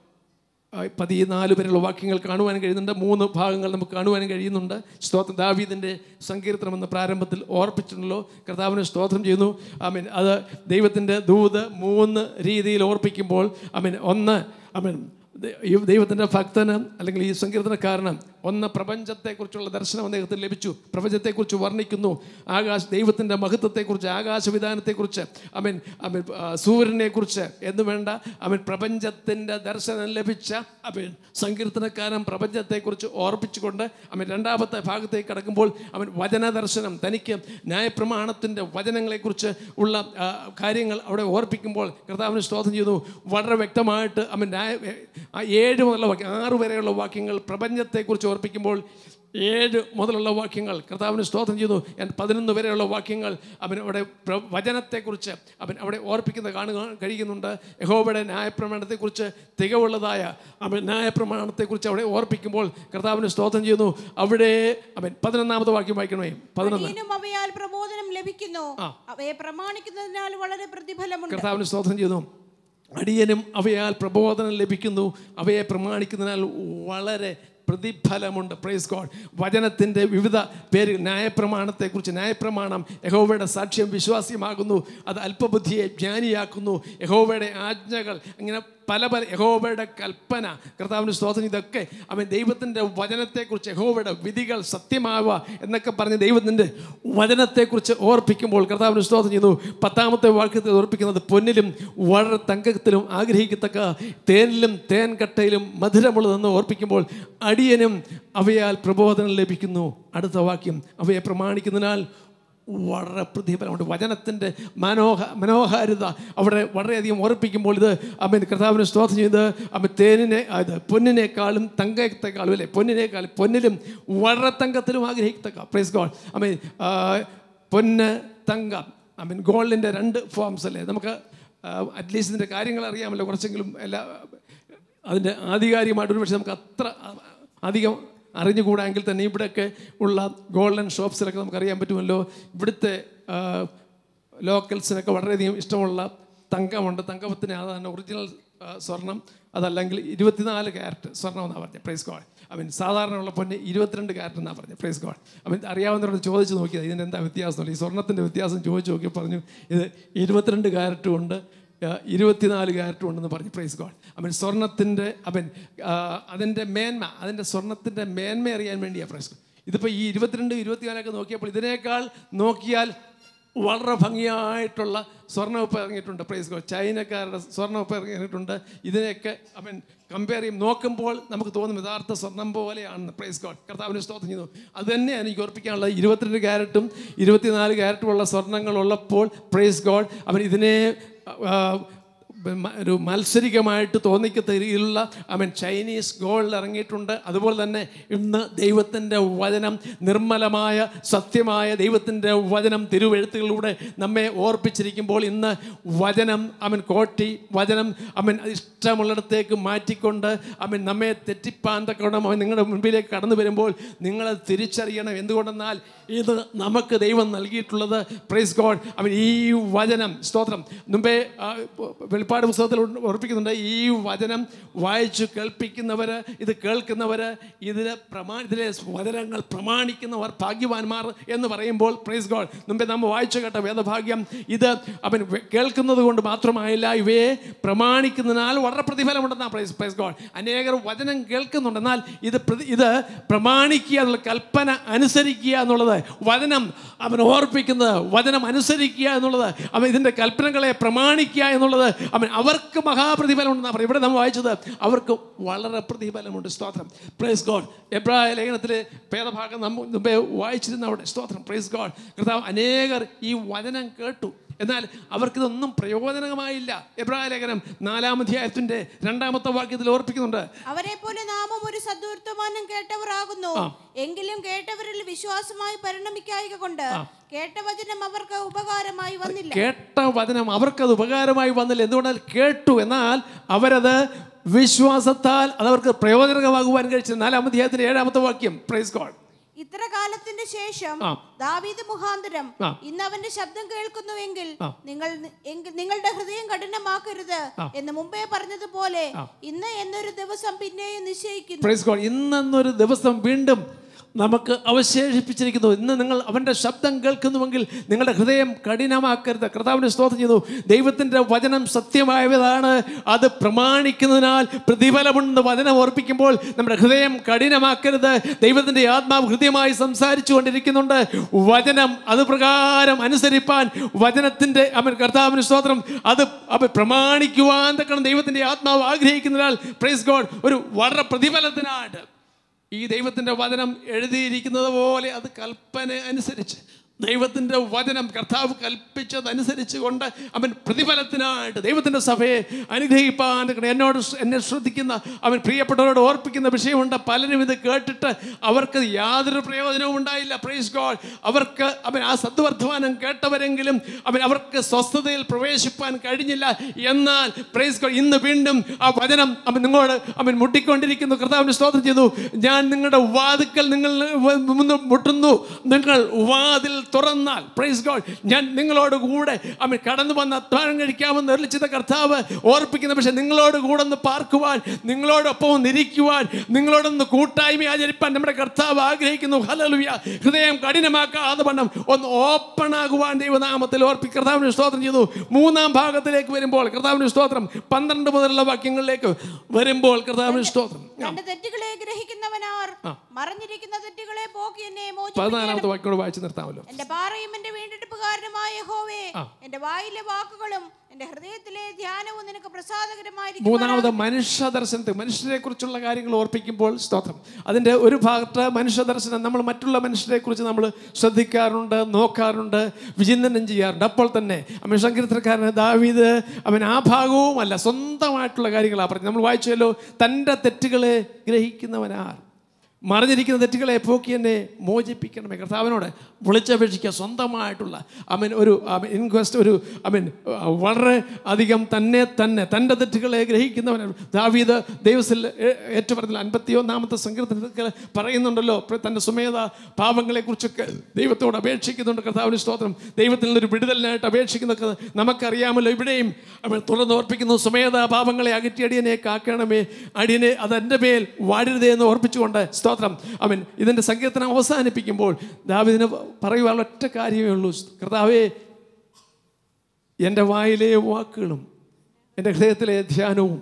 Speaker 1: ആ, പതിനാല് വരെയുള്ള വാക്യങ്ങൾ കാണുവാൻ കഴിയുന്നുണ്ട് മൂന്ന് ഭാഗങ്ങൾ നമുക്ക് കാണുവാൻ കഴിയുന്നുണ്ട് സ്തോത്രം ദാവീദിൻ്റെ സങ്കീർത്തനം എന്ന പ്രാരംഭത്തിൽ ഓർപ്പിച്ചിട്ടുണ്ടല്ലോ കർത്താവിനെ സ്തോത്രം ചെയ്യുന്നു ആമീൻ അത് ദൈവത്തിൻ്റെ ദൂത് മൂന്ന് രീതിയിൽ ഓർപ്പിക്കുമ്പോൾ ആമീൻ ഒന്ന് ആമീൻ ദൈവത്തിൻ്റെ ഭക്തന് അല്ലെങ്കിൽ ഈ സങ്കീർത്തനക്കാരന് ഒന്ന് പ്രപഞ്ചത്തെക്കുറിച്ചുള്ള ദർശനം അദ്ദേഹത്തിന് ലഭിച്ചു പ്രപഞ്ചത്തെക്കുറിച്ച് വർണ്ണിക്കുന്നു ആകാശ ദൈവത്തിൻ്റെ മഹത്വത്തെക്കുറിച്ച് ആകാശവിധാനത്തെക്കുറിച്ച് അവൻ അവൻ സൂര്യനെക്കുറിച്ച് എന്ന് വേണ്ട അവൻ പ്രപഞ്ചത്തിൻ്റെ ദർശനം ലഭിച്ച അവൻ സങ്കീർത്തനക്കാരൻ പ്രപഞ്ചത്തെക്കുറിച്ച് ഓർപ്പിച്ചുകൊണ്ട് അവൻ രണ്ടാമത്തെ ഭാഗത്തേക്ക് കടക്കുമ്പോൾ അവൻ വചന ദർശനം തനിക്ക് ന്യായപ്രമാണത്തിൻ്റെ വചനങ്ങളെക്കുറിച്ച് ഉള്ള ആ, കാര്യങ്ങൾ അവിടെ ഓർപ്പിക്കുമ്പോൾ കർത്താവിന് സ്തോത്രം ചെയ്യുന്നു വളരെ വ്യക്തമായിട്ട് അവൻ ന്യായ ആ ഏഴ് മുതലുള്ള വാക്യം ആറ് വരെയുള്ള വാക്യങ്ങൾ പ്രപഞ്ചത്തെക്കുറിച്ച് ഓർപ്പിക്കുമ്പോൾ ഏഴ് മുതലുള്ള വാക്യങ്ങൾ കർത്താവിന് സ്തോത്രം ചെയ്തു ഞാൻ പതിനൊന്ന് വരെയുള്ള വാക്യങ്ങൾ അവൻ അവിടെ പ്ര- വചനത്തെക്കുറിച്ച് അവൻ അവിടെ ഓർപ്പിക്കുന്ന കാണുക കഴിയുന്നുണ്ട് യഹോബയുടെ ന്യായപ്രമാണത്തെക്കുറിച്ച് തികവുള്ളതായ അവൻ ന്യായപ്രമാണത്തെക്കുറിച്ച് അവിടെ ഓർപ്പിക്കുമ്പോൾ കർത്താവിന് സ്തോത്രം ചെയ്യുന്നു അവിടെ അവൻ പതിനൊന്നാമത്തെ വാക്യം വായിക്കണമേ പതിനൊന്ന്
Speaker 3: അടിയനും അവയാൽ പ്രബോധനം ലഭിക്കുന്നു അവയെ പ്രമാണിക്കുന്നതിനാൽ വളരെ പ്രതിഫലമുണ്ട്
Speaker 1: കർത്താവിന് സ്തോത്രം ചെയ്യുന്നു അടിയനും അവയാൽ പ്രബോധനം ലഭിക്കുന്നു അവയെ പ്രമാണിക്കുന്നതിനാൽ വളരെ പ്രതിഫലമുണ്ട് പ്രൈസ് ഗോഡ് വചനത്തിൻ്റെ വിവിധ പേരുകൾ ന്യായപ്രമാണത്തെക്കുറിച്ച് ന്യായപ്രമാണം യഹോവയുടെ സാക്ഷ്യം വിശ്വാസ്യമാകുന്നു അത് അല്പബുദ്ധിയെ ജ്ഞാനിയാക്കുന്നു യഹോവയുടെ ആജ്ഞകൾ ഇങ്ങനെ പല പല യഹോവയുടെ കൽപ്പന കർത്താവിൻ്റെ സ്തോത്രം ഇതൊക്കെ അവൻ ദൈവത്തിൻ്റെ വചനത്തെക്കുറിച്ച് യഹോവയുടെ വിധികൾ സത്യമാവുക എന്നൊക്കെ പറഞ്ഞ് ദൈവത്തിൻ്റെ വചനത്തെക്കുറിച്ച് ഓർപ്പിക്കുമ്പോൾ കർത്താവിൻ്റെ സ്തോത്രം ചെയ്യുന്നു പത്താമത്തെ വാക്യത്തിൽ ഓർപ്പിക്കുന്നത് പൊന്നിലും വളരെ തങ്കത്തിലും ആഗ്രഹിക്കത്തക്ക തേനിലും തേൻ കട്ടയിലും മധുരമുള്ളതെന്ന് ഓർപ്പിക്കുമ്പോൾ അടിയനും അവയാൽ പ്രബോധനം ലഭിക്കുന്നു അടുത്ത വാക്യം അവയെ പ്രമാണിക്കുന്നതിനാൽ വളരെ പ്രതിഫലമുണ്ട് വചനത്തിൻ്റെ മനോഹ മനോഹാരിത അവിടെ വളരെയധികം ഓർപ്പിക്കുമ്പോൾ ഇത് അമ്മ കർത്താവിനെ സ്തോത്രം ചെയ്ത് അമ്മ തേനിനെ അത് പൊന്നിനേക്കാളും തങ്കത്തെക്കാളും അല്ലേ പൊന്നിനേക്കാളും പൊന്നിലും വളരെ തങ്കത്തിലും ആഗ്രഹിക്കത്തക്ക പ്രൈസ് ഗോഡ് അമ്മ പൊന്ന് തങ്കം ഐ മീൻ ഗോൾഡിൻ്റെ രണ്ട് ഫോംസ് അല്ലേ നമുക്ക് അറ്റ്ലീസ്റ്റ് ഇതിൻ്റെ കാര്യങ്ങൾ അറിയാമല്ലോ കുറച്ചെങ്കിലും എല്ലാ അതിൻ്റെ ആധികാരികമായിട്ട് ഒരു പക്ഷേ നമുക്ക് അത്ര അധികം അറിഞ്ഞുകൂടാമെങ്കിൽ തന്നെ ഇവിടെയൊക്കെ ഉള്ള ഗോൾഡൻ ഷോപ്സിലൊക്കെ നമുക്കറിയാൻ പറ്റുമല്ലോ ഇവിടുത്തെ ആ, ലോക്കൽസിനൊക്കെ വളരെയധികം ഇഷ്ടമുള്ള തങ്കമുണ്ട് തങ്കത്തിന് അതാണ് ഒറിജിനൽ ആ, സ്വർണം അതല്ലെങ്കിൽ ഇരുപത്തിനാല് ക്യാരറ്റ് സ്വർണം എന്നാണ് പറഞ്ഞത് പ്രൈസ് ഗോഡ് ഐ മീൻ സാധാരണ ഉള്ള പൊന്ന് ഇരുപത്തിരണ്ട് ക്യാരറ്റ് എന്നാണ് പറഞ്ഞത് പ്രൈസ് ഗോഡ് ഐ മീൻ അറിയാവുന്നവരോട് ചോദിച്ച് നോക്കിയത് ഇതിന് എന്താ വ്യത്യാസം ഈ സ്വർണത്തിൻ്റെ വ്യത്യാസം ചോദിച്ച് നോക്കി പറഞ്ഞു ഇത് ഇരുപത്തിരണ്ട് ക്യാരറ്റും ഉണ്ട് ആ, ഇരുപത്തിനാല് ക്യാരറ്റും ഉണ്ടെന്ന് പറഞ്ഞു പ്രൈസ് ഗോഡ് അവൻ സ്വർണത്തിൻ്റെ അവൻ അതിൻ്റെ മേന്മ അതിൻ്റെ സ്വർണത്തിൻ്റെ മേന്മ അറിയാൻ വേണ്ടിയാണ് പ്രൈസ് ഗോഡ് ഇതിപ്പോൾ ഈ ഇരുപത്തിരണ്ട് ഇരുപത്തിനാലൊക്കെ നോക്കിയപ്പോൾ ഇതിനേക്കാൾ നോക്കിയാൽ വളരെ ഭംഗിയായിട്ടുള്ള സ്വർണ്ണമൊപ്പം ഇറങ്ങിയിട്ടുണ്ട് പ്രൈസ് ഗോഡ് ചൈനക്കാരുടെ സ്വർണ്ണമൊപ്പം ഇറങ്ങിയിട്ടുണ്ട് ഇതിനെയൊക്കെ അവൻ കമ്പയർ ചെയ്യും നോക്കുമ്പോൾ നമുക്ക് തോന്നും യഥാർത്ഥ സ്വർണം പോലെയാണെന്ന് പ്രൈസ് ഗോഡ് കർത്താവിന് സ്തോത്രം ചെയ്യുന്നു അത് തന്നെയാണ് എനിക്ക് ഓർപ്പിക്കാനുള്ളത് ഇരുപത്തിരണ്ട് ക്യാരറ്റും ഇരുപത്തിനാല് ക്യാരറ്റും ഉള്ള സ്വർണ്ണങ്ങൾ ഉള്ളപ്പോൾ പ്രൈസ് ഗോഡ് അവൻ ഇതിനെ ആ, മ- ഒരു മത്സരികമായിട്ട് തോന്നിക്കത്ത രീതിയിലുള്ള അവൻ ചൈനീസ് ഗോൾഡ് ഇറങ്ങിയിട്ടുണ്ട് അതുപോലെ തന്നെ ഇന്ന് ദൈവത്തിൻ്റെ വചനം നിർമ്മലമായ സത്യമായ ദൈവത്തിൻ്റെ വചനം തിരുവെഴുത്തുകളിലൂടെ നമ്മെ ഓർപ്പിച്ചിരിക്കുമ്പോൾ ഇന്ന് വചനം അവൻ കോട്ടി വചനം അവൻ ഇഷ്ടമുള്ളിടത്തേക്ക് മാറ്റിക്കൊണ്ട് അവൻ നമ്മെ തെറ്റിപ്പാൻ തക്കോണം അവൻ നിങ്ങളുടെ മുൻപിലേക്ക് കടന്നു വരുമ്പോൾ നിങ്ങൾ തിരിച്ചറിയണം എന്തുകൊണ്ടെന്നാൽ ഇത് നമുക്ക് ദൈവം നൽകിയിട്ടുള്ളത് പ്രൈസ് ഗോഡ് അവൻ ഈ വചനം സ്തോത്രം മുമ്പേ ആ, വെളിപ്പാട് പുസ്തകത്തിൽ ഉണ്ട് ഓർപ്പിക്കുന്നുണ്ട് ഈ വചനം വായിച്ചു കേൾപ്പിക്കുന്നവർ ഇത് കേൾക്കുന്നവർ ഇതിന് പ്രമാ ഇതിലെ വചനങ്ങൾ പ്രമാണിക്കുന്നവർ ഭാഗ്യവാന്മാർ എന്ന് പറയുമ്പോൾ പ്രൈസ് ഗോഡ് മുമ്പേ നമ്മൾ വായിച്ചു കേട്ട വേദഭാഗ്യം ഇത് അവൻ വെ- കേൾക്കുന്നത് കൊണ്ട് മാത്രമായില്ല ഇവയെ പ്രമാണിക്കുന്നതിനാൽ വളരെ പ്രതിഫലമുണ്ടെന്നാണ് പ്രൈസ് പ്രൈസ് ഗോഡ് അനേകർ വചനം കേൾക്കുന്നുണ്ട് എന്നാൽ ഇത് പ്രതി ഇത് പ്രമാണിക്കുക എന്നുള്ള കൽപ്പന അനുസരിക്കുക എന്നുള്ളത് വചനം അവൻ ഓർപ്പിക്കുന്നത് വചനം അനുസരിക്കുക എന്നുള്ളത് അവൻ ഇതിൻ്റെ കൽപ്പനകളെ പ്രമാണിക്കുക എന്നുള്ളത് അവൻ അവർക്ക് മഹാപ്രതിഫലം ഉണ്ടെന്നാണ് പറയുന്നത് ഇവിടെ നമ്മൾ വായിച്ചത് അവർക്ക് വളരെ പ്രതിഫലമുണ്ട് സ്തോത്രം പ്രൈസ് ഗോഡ് എബ്രായ ലേഖനത്തിലെ ഭേദഭാഗം നമ്മൾ മുമ്പേ വായിച്ചിരുന്ന അവിടെ സ്തോത്രം പ്രൈസ് ഗോഡ് കർത്താവ് അനേകർ ഈ വചനം കേട്ടു എന്നാൽ അവർക്കിതൊന്നും പ്രയോജനമായില്ല എബ്രായ ലേഖനം നാലാം അധ്യായത്തിൻ്റെ രണ്ടാമത്തെ വാക്യത്തിൽ ഓർപ്പിക്കുന്നുണ്ട്
Speaker 3: അവരെ പോലെ നാമം ഒരു സദ്വർത്തമാനം കേട്ടവർ ആകുന്നു എങ്കിലും കേട്ടവരിൽ വിശ്വാസമായി പരിണമിക്കായിക കൊണ്ട് കേട്ട വചനം അവർക്ക് ഉപകാരമായി വന്നില്ല
Speaker 1: കേട്ട വചനം അവർക്കത് ഉപകാരമായി വന്നില്ല എന്തുകൊണ്ടാൽ കേട്ടു എന്നാൽ അവരത് വിശ്വാസത്താൽ അതവർക്ക് പ്രയോജനകമാകുവാൻ കഴിച്ചു നാലാം അധ്യായത്തിന്റെ ഏഴാമത്തെ വാക്യം പ്രൈസ് ഗോഡ്
Speaker 3: ഇത്ര കാലത്തിന് ശേഷം
Speaker 1: ആ.
Speaker 3: ദാവീദ് മുഖാന്തരം
Speaker 1: ആ.
Speaker 3: ഇന്ന് അവന്റെ ശബ്ദം കേൾക്കുന്നുവെങ്കിൽ നിങ്ങൾ എങ്കിൽ നിങ്ങളുടെ ഹൃദയം കഠിനമാക്കരുത് എന്ന് മുമ്പേ പറഞ്ഞതുപോലെ ഇന്ന് എന്നൊരു ദിവസം പിന്നെയും നിശ്ചയിക്കുന്നു
Speaker 1: പ്രൈസ് ഗോഡ് ഇന്നെന്നൊരു ദിവസം വീണ്ടും നമുക്ക് അവശേഷിപ്പിച്ചിരിക്കുന്നു ഇന്ന് നിങ്ങൾ അവൻ്റെ ശബ്ദം കേൾക്കുന്നുവെങ്കിൽ നിങ്ങളുടെ ഹൃദയം കഠിനമാക്കരുത് കർത്താവിനെ സ്തോത്രം ചെയ്തു ദൈവത്തിൻ്റെ വചനം സത്യമായതാണ് അത് പ്രമാണിക്കുന്നതിനാൽ പ്രതിഫലമുണ്ടെന്ന് വചനം ഓർപ്പിക്കുമ്പോൾ നമ്മുടെ ഹൃദയം കഠിനമാക്കരുത് ദൈവത്തിൻ്റെ ആത്മാവ് ഹൃദയമായി സംസാരിച്ചു കൊണ്ടിരിക്കുന്നുണ്ട് വചനം അത് പ്രകാരം അനുസരിപ്പാൻ വചനത്തിൻ്റെ അവൻ കർത്താവിന് സ്തോത്രം അത് അവൻ പ്രമാണിക്കുവാൻ തക്കണം ദൈവത്തിൻ്റെ ആത്മാവ് ആഗ്രഹിക്കുന്നതിനാൽ പ്രൈസ് ഗോഡ് ഒരു വളരെ പ്രതിഫലത്തിനായിട്ട് ഈ ദൈവത്തിൻ്റെ വചനം എഴുതിയിരിക്കുന്നത് പോലെ അത് കൽപ്പന അനുസരിച്ച് ദൈവത്തിൻ്റെ വചനം കർത്താവ് കൽപ്പിച്ചതനുസരിച്ച് കൊണ്ട് അവൻ പ്രതിഫലത്തിനായിട്ട് ദൈവത്തിൻ്റെ സഭയെ അനുഗ്രഹിപ്പാൻ എന്നോട് സ് എന്നെ ശ്രദ്ധിക്കുന്ന അവൻ പ്രിയപ്പെട്ടവരോട് ഓർപ്പിക്കുന്ന വിഷയമുണ്ട് പലരും ഇത് കേട്ടിട്ട് അവർക്ക് യാതൊരു പ്രയോജനവും ഉണ്ടായില്ല പ്രൈസ് ഗോഡ് അവർക്ക് അവൻ ആ സദ്വർദ്ധമാനം കേട്ടവരെങ്കിലും അവൻ അവർക്ക് സ്വസ്ഥതയിൽ പ്രവേശിപ്പാൻ കഴിഞ്ഞില്ല എന്നാൽ പ്രൈസ് ഗോഡ് ഇന്ന് വീണ്ടും ആ വചനം അവൻ നിങ്ങളോട് അവൻ മുട്ടിക്കൊണ്ടിരിക്കുന്നു കർത്താവിന് സ്തോത്രം ചെയ്തു ഞാൻ നിങ്ങളുടെ വാതുക്കൽ നിങ്ങൾ മുന്ന് മുട്ടുന്നു നിങ്ങൾ വാതിൽ തുറന്നാൽ പ്രൈസ് ഗോഡ് ഞാൻ നിങ്ങളോട് കൂടെ അവൻ കടന്നു വന്ന് അധ്വാനം കഴിക്കാമെന്ന് നിർലിച്ചിത കർത്താവ് ഓർപ്പിക്കുന്ന പക്ഷേ നിങ്ങളോട് കൂടെ ഒന്ന് പാർക്കുവാൻ നിങ്ങളോടൊപ്പം ഒന്ന് ഇരിക്കുവാൻ നിങ്ങളോടൊന്ന് കൂട്ടായ്മ ആചരിപ്പാൻ നമ്മുടെ കർത്താവ് ആഗ്രഹിക്കുന്നു ഹലലുയ ഹൃദയം കഠിനമാക്കാതെ വണ്ണം ഒന്ന് ഓപ്പൺ ആകുവാൻ ദൈവനാമത്തിൽ ഓർപ്പി കർത്താവിന് സ്തോത്രം ചെയ്തു മൂന്നാം ഭാഗത്തിലേക്ക് വരുമ്പോൾ കർത്താവിന് സ്തോത്രം പന്ത്രണ്ട് മുതലുള്ള വാക്യങ്ങളിലേക്ക് വരുമ്പോൾ കർത്താവിന് സ്തോത്രം
Speaker 3: തന്റെ തെറ്റുകളെ ഗ്രഹിക്കുന്നവനാർ മറഞ്ഞിരിക്കുന്ന തെറ്റുകളെ പോക്കി എന്നെ മോചിപ്പിക്കണം
Speaker 1: പതിനാലാമത്തെ വാക്യോട് വായിച്ചു നിർത്താമല്ലോ
Speaker 3: എന്റെ പാറയും എന്റെ വീണ്ടെടുപ്പുകാരനുമായ ഹോവേ എന്റെ വായിലെ വാക്കുകളും എന്റെ ഹൃദയത്തിലെ ധ്യാനവും നിനക്ക് പ്രസാദകരമായിരിക്കും
Speaker 1: മൂന്നാമത് മനുഷ്യ ദർശനത്തെ മനുഷ്യരെ കുറിച്ചുള്ള കാര്യങ്ങൾ ഓർപ്പിക്കുമ്പോൾ സ്തോത്രം അതിൻ്റെ ഒരു ഭാഗത്ത് മനുഷ്യ ദർശനം നമ്മൾ മറ്റുള്ള മനുഷ്യരെ കുറിച്ച് നമ്മൾ ശ്രദ്ധിക്കാറുണ്ട് നോക്കാറുണ്ട് വിചിന്തനം ചെയ്യാറുണ്ട് അപ്പോൾ തന്നെ അവൻ സങ്കീർത്തനക്കാരൻ ദാവീദ് അവൻ ആ ഭാഗവുമല്ല സ്വന്തമായിട്ടുള്ള കാര്യങ്ങളാണ് പറഞ്ഞത് നമ്മൾ വായിച്ചല്ലോ തൻ്റെ തെറ്റുകളെ ഗ്രഹിക്കുന്നവനാർ മറിഞ്ഞിരിക്കുന്ന തെറ്റുകളെ പോക്കി എന്നെ മോചിപ്പിക്കണമേ കർത്താവിനോട് വിളിച്ചപേക്ഷിക്കുക സ്വന്തമായിട്ടുള്ള അമൻ ഒരു ഇൻക്വസ്റ്റ് ഒരു അമൻ വളരെ അധികം തന്നെ തന്നെ തൻ്റെ തെറ്റുകളെ ഗ്രഹിക്കുന്നവനാണ് ദാവീദ് ദൈവത്തിൽ ഏറ്റുപറഞ്ഞില്ല അൻപത്തി ഒന്നാമത്തെ സങ്കീർത്തനത്തിൽ പറയുന്നുണ്ടല്ലോ പ്ര- തൻ്റെ സുമേധ പാപങ്ങളെക്കുറിച്ചൊക്കെ ദൈവത്തോട് അപേക്ഷിക്കുന്നുണ്ട് കർത്താവിന് സ്തോത്രം ദൈവത്തിൽ നിന്നൊരു വിടുതലിനായിട്ട് അപേക്ഷിക്കുന്നൊക്കെ നമുക്കറിയാമല്ലോ ഇവിടെയും അവൻ തുറന്ന് ഓർപ്പിക്കുന്നു സുമേധ പാപങ്ങളെ അകറ്റി അടിയനെ കാക്കണമേ അടിയനെ അതെൻ്റെ മേൽ വാഴരുതേ എന്ന് ഓർപ്പിച്ചുകൊണ്ട് സ്തോത്രം അവൻ ഇതിൻ്റെ സങ്കീർത്തനം അവസാനിപ്പിക്കുമ്പോൾ ദാവിദിന് പറയുവാനുള്ള ഒറ്റ കാര്യമേ ഉള്ളൂ കർത്താവേ എൻ്റെ വായിലെ വാക്കുകളും എൻ്റെ ഹൃദയത്തിലെ ധ്യാനവും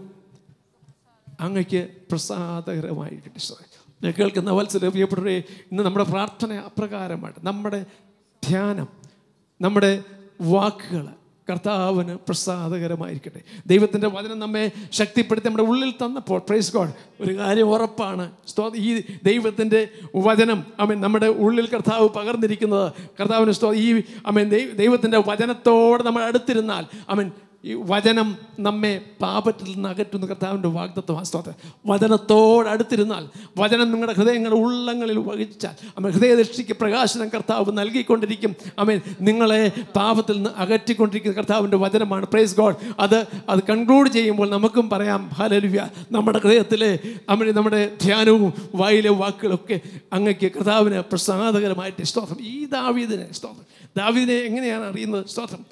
Speaker 1: അങ്ങയ്ക്ക് പ്രസാദകരമായിരിക്കട്ടെ സാറേ. ഞാൻ കേൾക്കുന്ന വത്സര പ്രിയപ്പെട്ടവരെ ഇന്ന് നമ്മുടെ പ്രാർത്ഥന അപ്രകാരമാണ് നമ്മുടെ ധ്യാനം നമ്മുടെ വാക്കുകൾ കർത്താവിന് പ്രസാദകരമായിരിക്കട്ടെ ദൈവത്തിൻ്റെ വചനം നമ്മെ ശക്തിപ്പെടുത്തി നമ്മുടെ ഉള്ളിൽ തന്നപ്പോൾ പ്രൈസ് ഗോഡ് ഒരു കാര്യം ഉറപ്പാണ് സ്തോ- ഈ ദൈവത്തിൻ്റെ വചനം അമൻ നമ്മുടെ ഉള്ളിൽ കർത്താവ് പകർന്നിരിക്കുന്നത് കർത്താവിന് സ്തോ ഈ അമൻ ദൈവത്തിൻ്റെ വചനത്തോട് നമ്മൾ അടുത്തിരുന്നാൽ അവൻ ഈ വചനം നമ്മെ പാപത്തിൽ നിന്ന് അകറ്റുന്ന കർത്താവിൻ്റെ വാഗ്ദത്വം സ്തോത്രം വചനത്തോട് അടുത്തിരുന്നാൽ വചനം നിങ്ങളുടെ ഹൃദയങ്ങളുടെ ഉള്ളങ്ങളിൽ വഹിച്ചാൽ അമ്മ ഹൃദയദൃഷ്ടിക്ക് പ്രകാശനം കർത്താവ് നൽകിക്കൊണ്ടിരിക്കും അമ്മ നിങ്ങളെ പാപത്തിൽ നിന്ന് അകറ്റിക്കൊണ്ടിരിക്കുന്ന കർത്താവിൻ്റെ വചനമാണ് പ്രൈസ് ഗോഡ് അത് അത് കൺക്ലൂഡ് ചെയ്യുമ്പോൾ നമുക്കും പറയാം ഹലലുവ്യ നമ്മുടെ ഹൃദയത്തിലെ അമ്മ നമ്മുടെ ധ്യാനവും വായിലെ വാക്കുകളൊക്കെ അങ്ങക്ക് കർത്താവിന് പ്രസാദകരമായിട്ട് സ്തോത്രം ഈ ദാവീദിനെ സ്തോത്രം ദാവീദിനെ എങ്ങനെയാണ് അറിയുന്നത് സ്തോത്രം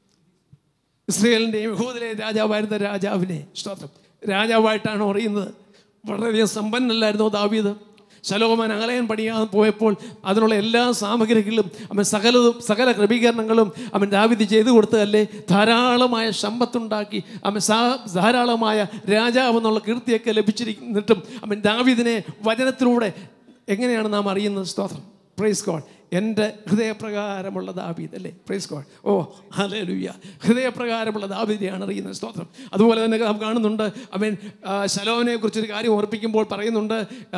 Speaker 1: ഇസ്രയേലിൻ്റെയും യഹൂദിലെയും രാജാവായിരുന്ന രാജാവിനെ സ്തോത്രം രാജാവായിട്ടാണ് അറിയുന്നത് വളരെയധികം സമ്പന്നല്ലായിരുന്നു ദാവീദ് ശലോമൻ അകലയൻ പണിയാൻ പോയപ്പോൾ അതിനുള്ള എല്ലാ സാമഗ്രികളും അവൻ സകലതും സകല ക്രമീകരണങ്ങളും അവൻ ദാവിദ് ചെയ്തു കൊടുത്തതല്ലേ ധാരാളമായ സമ്പത്തുണ്ടാക്കി അവൻ സാ ധാരാളമായ രാജാവ് എന്നുള്ള കീർത്തിയൊക്കെ ലഭിച്ചിരിന്നിട്ടും അവൻ ദാവിദിനെ വചനത്തിലൂടെ എങ്ങനെയാണ് നാം അറിയുന്നത് സ്തോത്രം പ്രൈസ് ഗോഡ് എൻ്റെ ഹൃദയപ്രകാരമുള്ള ദാവീദ് അല്ലേ പ്രൈസ് ഗോഡ് ഓ ഹലേ ലുയ്യ ഹൃദയപ്രകാരമുള്ള ദാവീദിനെയാണ് അറിയുന്നത് സ്തോത്രം അതുപോലെ തന്നെ നാം കാണുന്നുണ്ട് അവൻ ശലോനെ കുറിച്ചൊരു കാര്യം ഓർപ്പിക്കുമ്പോൾ പറയുന്നുണ്ട് ആ,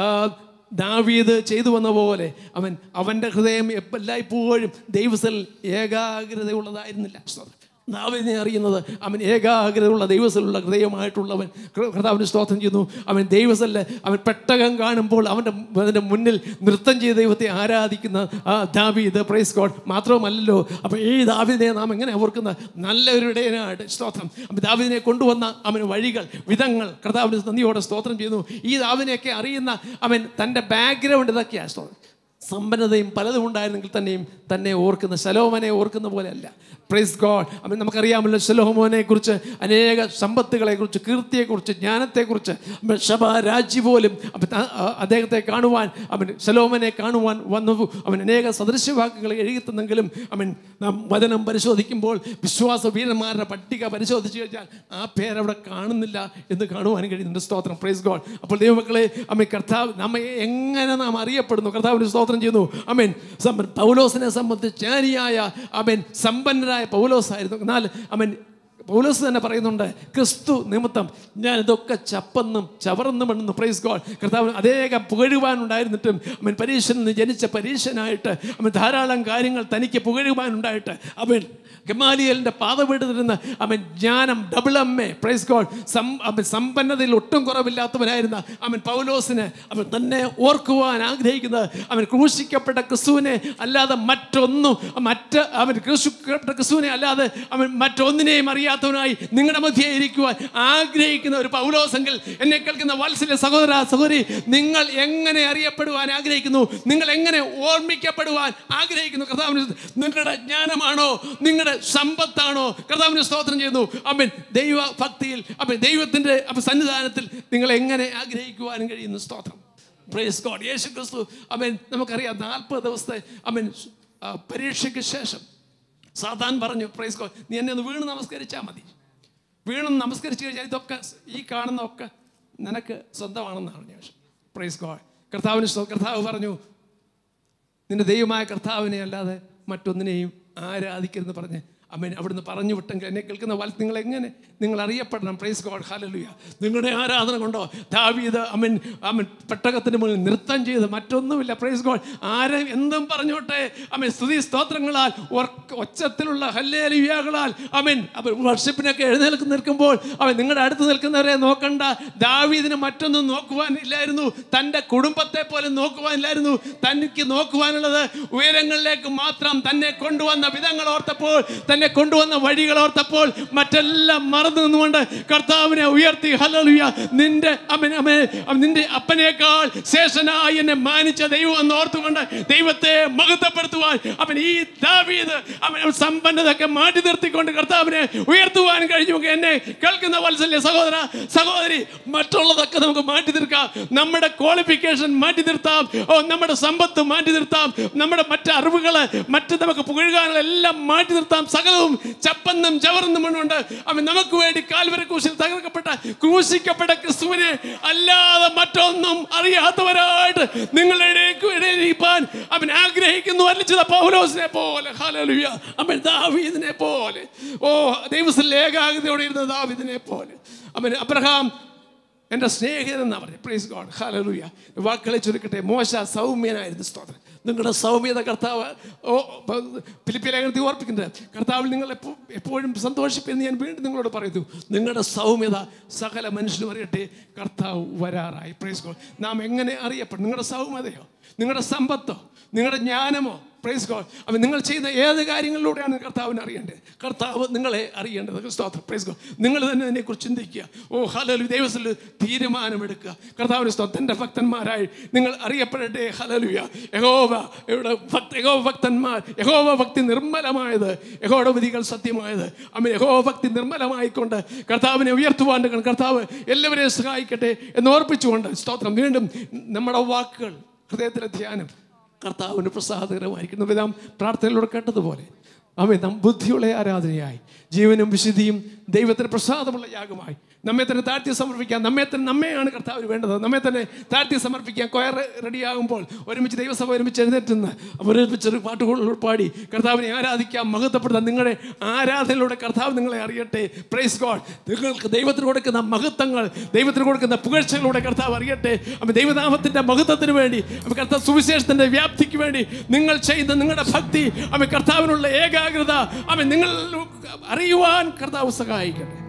Speaker 1: ദാവീദ് ചെയ്തു വന്ന പോലെ അവൻ അവൻ്റെ ഹൃദയം എപ്പ- എല്ലായ്പ്പോഴും ദൈവത്തിൽ ഏകാഗ്രതയുള്ളതായിരുന്നില്ല സ്തോത്രം ദാവീദിനെ അറിയുന്നത് അവൻ ഏകാഗ്രതയുള്ള ദൈവത്തിലുള്ള ഹൃദയമായിട്ടുള്ളവൻ കൃ- കർത്താവിന് സ്തോത്രം ചെയ്യുന്നു അവൻ ദൈവസല്ല അവൻ പെട്ടകം കാണുമ്പോൾ അവൻ്റെ അതിൻ്റെ മുന്നിൽ നൃത്തം ചെയ്ത് ദൈവത്തെ ആരാധിക്കുന്ന ആ ദാവീദ് പ്രൈസ് ഗോഡ് മാത്രവുമല്ലല്ലോ അപ്പോൾ ഈ ദാവീദിനെ നാം എങ്ങനെ ഓർക്കുന്ന നല്ലൊരു ഇടയനായിട്ട് സ്തോത്രം അപ്പം ദാവീദിനെ കൊണ്ടുവന്ന അവന് വഴികൾ വിധങ്ങൾ കർത്താവിന് നന്ദിയോടെ സ്തോത്രം ചെയ്യുന്നു ഈ ദാവിനെയൊക്കെ അറിയുന്ന അവൻ തൻ്റെ ബാക്ക്ഗ്രൗണ്ട് ഇതൊക്കെയാണ് സ്തോത്രം സമ്പന്നതയും പലതും ഉണ്ടായിരുന്നെങ്കിൽ തന്നെയും തന്നെ ഓർക്കുന്ന ശലോമനെ ഓർക്കുന്ന പോലെയല്ല പ്രൈസ് ഗോഡ് അവൻ നമുക്കറിയാമല്ലോ ശലോമോനെ കുറിച്ച് അനേക സമ്പത്തുകളെക്കുറിച്ച് കീർത്തിയെക്കുറിച്ച് ജ്ഞാനത്തെക്കുറിച്ച് അവൻ ശബ രാജി പോലും അവൻ ത- ആ- അദ്ദേഹത്തെ കാണുവാൻ അവൻ ശലോമനെ കാണുവാൻ വന്നു അവൻ അനേക സദൃശ്യവാക്കുകൾ എഴുതിത്തെന്നെങ്കിലും അവൻ നാം വചനം പരിശോധിക്കുമ്പോൾ വിശ്വാസ വീരന്മാരുടെ പട്ടിക പരിശോധിച്ച് കഴിഞ്ഞാൽ ആ പേരവിടെ കാണുന്നില്ല എന്ന് കാണുവാൻ കഴിയുന്നുണ്ട് സ്തോത്രം പ്രൈസ് ഗോഡ് അപ്പോൾ ദൈവമക്കളെ അമ്മ കർത്താവ് നമ്മെ എങ്ങനെ നാം അറിയപ്പെടുന്നു കർത്താവിന് സ്തോത്രം ചെയ്യുന്നു അമേൻ സമ്പ- പൗലോസിനെ സംബന്ധിച്ച് ജ്ഞാനിയായ അമേൻ സമ്പന്നരായ പൗലോസായിരുന്നു എന്നാൽ അവൻ പൗലോസ് തന്നെ പറയുന്നുണ്ട് ക്രിസ്തു നിമിത്തം ഞാൻ ഇതൊക്കെ ചപ്പെന്നും ചവറന്നുമെന്ന് പ്രൈസ് ഗോഡ് കർത്താവ് അതേകം പുകഴുവാനുണ്ടായിരുന്നിട്ടും അവൻ പരീക്ഷനിൽ നിന്ന് ജനിച്ച പരീക്ഷനായിട്ട് അവൻ ധാരാളം കാര്യങ്ങൾ തനിക്ക് പുകഴുവാനുണ്ടായിട്ട് അവൻ ഗമാലിയലിൻ്റെ പാതപീഠത്തിരുന്ന് അവൻ ജ്ഞാനം ഡബിൾ അമ്മേ പ്രൈസ് ഗോഡ് സം അവൻ സമ്പന്നതയിൽ ഒട്ടും കുറവില്ലാത്തവനായിരുന്ന അവൻ പൗലോസിന് അവൻ തന്നെ ഓർക്കുവാൻ ആഗ്രഹിക്കുന്നത് അവൻ ക്രൂശിക്കപ്പെട്ട ക്രിസ്തുവിനെ അല്ലാതെ മറ്റൊന്നും മറ്റ് അവൻ ക്രൂശിക്കപ്പെട്ട ക്രിസ്തുവിനെ അല്ലാതെ അവൻ മറ്റൊന്നിനെയും അറിയാത്തവനായി നിങ്ങളുടെ മധ്യേ ഇരിക്കുവാൻ ആഗ്രഹിക്കുന്ന ഒരു പൗലോസെങ്കിൽ എന്നെ കേൾക്കുന്ന വത്സല സഹോദര സഹോദരി നിങ്ങൾ എങ്ങനെ അറിയപ്പെടുവാൻ ആഗ്രഹിക്കുന്നു നിങ്ങൾ എങ്ങനെ ഓർമ്മിക്കപ്പെടുവാൻ ആഗ്രഹിക്കുന്നു കർത്താവിന് നിങ്ങളുടെ ജ്ഞാനമാണോ നിങ്ങളുടെ സമ്പത്താണോ കർത്താവിന് സ്തോത്രം ചെയ്യുന്നു അവൻ ദൈവ ഭക്തിയിൽ അവൻ ദൈവത്തിൻ്റെ അവൻ സന്നിധാനത്തിൽ നിങ്ങൾ എങ്ങനെ ആഗ്രഹിക്കുവാനും കഴിയുന്നു സ്തോത്രം പ്രേസ് ഗോഡ് യേശു ക്രിസ്തു അവൻ നമുക്കറിയാം നാൽപ്പത് ദിവസത്തെ അവൻ ആ, പരീക്ഷയ്ക്ക് ശേഷം സാത്താൻ പറഞ്ഞു പ്രൈസ് ഗോഡ് നീ എന്നെ ഒന്ന് വീണ് നമസ്കരിച്ചാൽ മതി വീണ് നമസ്കരിച്ച് കഴിഞ്ഞാൽ ഇതൊക്കെ ഈ കാണുന്നതൊക്കെ നിനക്ക് സ്വന്തമാണെന്ന് പറഞ്ഞു പ്രൈസ് ഗോഡ് കർത്താവിന് സ്തോ- കർത്താവ് പറഞ്ഞു നിന്റെ ദൈവമായ കർത്താവിനെ അല്ലാതെ മറ്റൊന്നിനെയും ആരാധിക്കരുതെന്ന് പറഞ്ഞ് അമ്മൻ അവിടുന്ന് പറഞ്ഞു വിട്ടെങ്കിൽ എന്നെ കേൾക്കുന്ന വൽ നിങ്ങൾ എങ്ങനെ നിങ്ങൾ അറിയപ്പെടണം പ്രൈസ് ഗോഡ് ഹാലലുയ നിങ്ങളുടെ ആരാധന കൊണ്ടോ ദാവീദ് അമ്മൻ അമ്മൻ പെട്ടകത്തിന് മുന്നിൽ നൃത്തം ചെയ്ത് മറ്റൊന്നുമില്ല പ്രൈസ് ഗോഡ് ആരെ എന്തും പറഞ്ഞോട്ടെ അമ്മൻ സ്തുതി സ്തോത്രങ്ങളാൽ ഒർക്ക് ഒച്ചത്തിലുള്ള ഹല്ലേലിയാകളാൽ അമൻ അവൻ വർഷിപ്പിനൊക്കെ എഴുന്നേൽക്ക് നിൽക്കുമ്പോൾ അവൻ നിങ്ങളുടെ അടുത്ത് നിൽക്കുന്നവരെ നോക്കണ്ട ദാവീദിന് മറ്റൊന്നും നോക്കുവാനില്ലായിരുന്നു തൻ്റെ കുടുംബത്തെ പോലും നോക്കുവാനില്ലായിരുന്നു തനിക്ക് നോക്കുവാനുള്ളത് ഉയരങ്ങളിലേക്ക് മാത്രം തന്നെ കൊണ്ടുവന്ന വിധങ്ങൾ ഓർത്തപ്പോൾ തന്നെ കൊണ്ടുവന്ന വഴികൾ ഓർത്തപ്പോൾ മറ്റെല്ലാം മറന്നു നിന്നുകൊണ്ട് കർത്താവിനെ ഉയർത്തി ഹല്ലേലൂയ നിന്റെ അമ്മൻ അമ്മേ നിന്റെ അപ്പനേക്കാൾ ശേഷനായി എന്നെ മാനിച്ച ദൈവം എന്ന് ഓർത്തുകൊണ്ട് ദൈവത്തെ മഹത്വപ്പെടുത്തുവാൻ അവൻ ഈ ദാവീദ് അവൻ സമ്പന്നതൊക്കെ മാറ്റി നിർത്തിക്കൊണ്ട് കർത്താവിനെ ഉയർത്തുവാൻ കഴിഞ്ഞു എന്നെ കേൾക്കുന്ന വത്സല്യ സഹോദര സഹോദരി മറ്റുള്ളതൊക്കെ നമുക്ക് മാറ്റി നിർത്താം നമ്മുടെ ക്വാളിഫിക്കേഷൻ മാറ്റി നിർത്താം ഓ നമ്മുടെ സമ്പത്ത് മാറ്റി നിർത്താം നമ്മുടെ മറ്റ് അറിവുകൾ മറ്റ് നമുക്ക് പുകഴുകാനുള്ള എല്ലാം മാറ്റി നിർത്താം സകലവും ചപ്പന്നും ചവർന്നും മണ്ണുണ്ട് അവൻ നമുക്ക് വേണ്ടി കാൽവര ക്രൂശിൽ തകർക്കപ്പെട്ട ക്രൂശിക്കപ്പെട്ട ക്രിസ്തുവിനെ അല്ലാതെ മറ്റൊന്നും അറിയാത്തവരായിട്ട് നിങ്ങളുടെ ഇടയ്ക്ക് ഇടയിരിക്കാൻ അവൻ ആഗ്രഹിക്കുന്നു അല്ലിച്ചത് പൗലോസിനെ പോലെ ഹല്ലേലൂയ അവൻ ദാവീദിനെ പോലെ ഓ ദൈവത്തിൽ ഏകാഗ്രതയോടെ ഇരുന്ന ദാവീദിനെ പോലെ അവൻ അബ്രഹാം എൻ്റെ സ്നേഹിതൻ എന്നാ പറഞ്ഞു പ്രൈസ് ഗോഡ് ഹല്ലേലൂയ വാക്കുകളെ ചുരുക്കട്ടെ മോശ സൗമ്യനായിരുന്നു സ്തോത്രം നിങ്ങളുടെ സൗമ്യത കർത്താവ് ഓ ഫിലിപ്പിയ ലേഖനത്തിൽ ഓർപ്പിക്കുന്നത് കർത്താവിൽ നിങ്ങൾ എപ്പോ- എപ്പോഴും സന്തോഷിപ്പെന്ന് ഞാൻ വീണ്ടും നിങ്ങളോട് പറയുന്നു നിങ്ങളുടെ സൗമ്യത സകല മനുഷ്യനും അറിയട്ടെ കർത്താവ് വരാറായി പ്രൈസ് ഗോഡ് നാം എങ്ങനെ അറിയപ്പെടും നിങ്ങളുടെ സൗമ്യതയോ നിങ്ങളുടെ സമ്പത്തോ നിങ്ങളുടെ ജ്ഞാനമോ പ്രൈസ് ഗോഡ് അപ്പം നിങ്ങൾ ചെയ്യുന്ന ഏത് കാര്യങ്ങളിലൂടെയാണ് കർത്താവിനെ അറിയേണ്ടത് കർത്താവ് നിങ്ങളെ അറിയേണ്ടത് സ്തോത്രം പ്രൈസ് ഗോഡ് നിങ്ങൾ തന്നെ അതിനെക്കുറിച്ച് ചിന്തിക്കുക ഓ ഹലലു ദൈവത്തിൽ തീരുമാനമെടുക്കുക കർത്താവിന് സ്തോത്രൻ്റെ ഭക്തന്മാരായി നിങ്ങൾ അറിയപ്പെടട്ടെ ഹലലുയ യഹോവ ഇവിടെ ഭക്ത യഹോവ ഭക്തന്മാർ യഹോവ ഭക്തി നിർമ്മലമായത് യഹോയുടെ വിധികൾ സത്യമായത് അമ്മ യഹോവ ഭക്തി നിർമ്മലമായിക്കൊണ്ട് കർത്താവിനെ ഉയർത്തുവാൻ കർത്താവ് എല്ലാവരെയും സഹായിക്കട്ടെ എന്ന് ഓർപ്പിച്ചുകൊണ്ട് സ്തോത്രം വീണ്ടും നമ്മുടെ വാക്കുകൾ ഹൃദയത്തിലെ ധ്യാനം കർത്താവിന് പ്രസാദകരമായിരിക്കുന്നു വിധം പ്രാർത്ഥനയിലൂടെ കേട്ടതുപോലെ അവൻ നാം ബുദ്ധിയുള്ള ആരാധനയായി ജീവനും വിശുദ്ധിയും ദൈവത്തിന് പ്രസാദമുള്ള യാഗമായി നമ്മെ തന്നെ താഴ്ത്തി സമർപ്പിക്കാൻ നമ്മെ തന്നെ നമ്മെയാണ് കർത്താവിന് വേണ്ടത് നമ്മെ തന്നെ താഴ്ത്തി സമർപ്പിക്കാൻ കൊയർ റെഡിയാകുമ്പോൾ ഒരുമിച്ച് ദൈവസഭ ഒരുമിച്ച് എഴുന്നേറ്റുന്ന ഒരുമിച്ച് ഒരു പാട്ടുകൾ പാടി കർത്താവിനെ ആരാധിക്കാം മഹത്വപ്പെടുത്താം നിങ്ങളുടെ ആരാധനയിലൂടെ കർത്താവ് നിങ്ങളെ അറിയട്ടെ പ്രൈസ് ഗോഡ് നിങ്ങൾക്ക് ദൈവത്തിന് കൊടുക്കുന്ന മഹത്വങ്ങൾ ദൈവത്തിന് കൊടുക്കുന്ന പുകഴ്ചകളിലൂടെ കർത്താവ് അറിയട്ടെ അപ്പം ദൈവനാമത്തിൻ്റെ മഹത്വത്തിന് വേണ്ടി അപ്പം കർത്താവ് സുവിശേഷത്തിൻ്റെ വ്യാപ്തിക്ക് വേണ്ടി നിങ്ങൾ ചെയ്യുന്ന നിങ്ങളുടെ ഭക്തി അവൻ കർത്താവിനുള്ള ഏകാഗ്രത അവൻ നിങ്ങൾ അറിയുവാൻ കർത്താവ് സഹായിക്കട്ടെ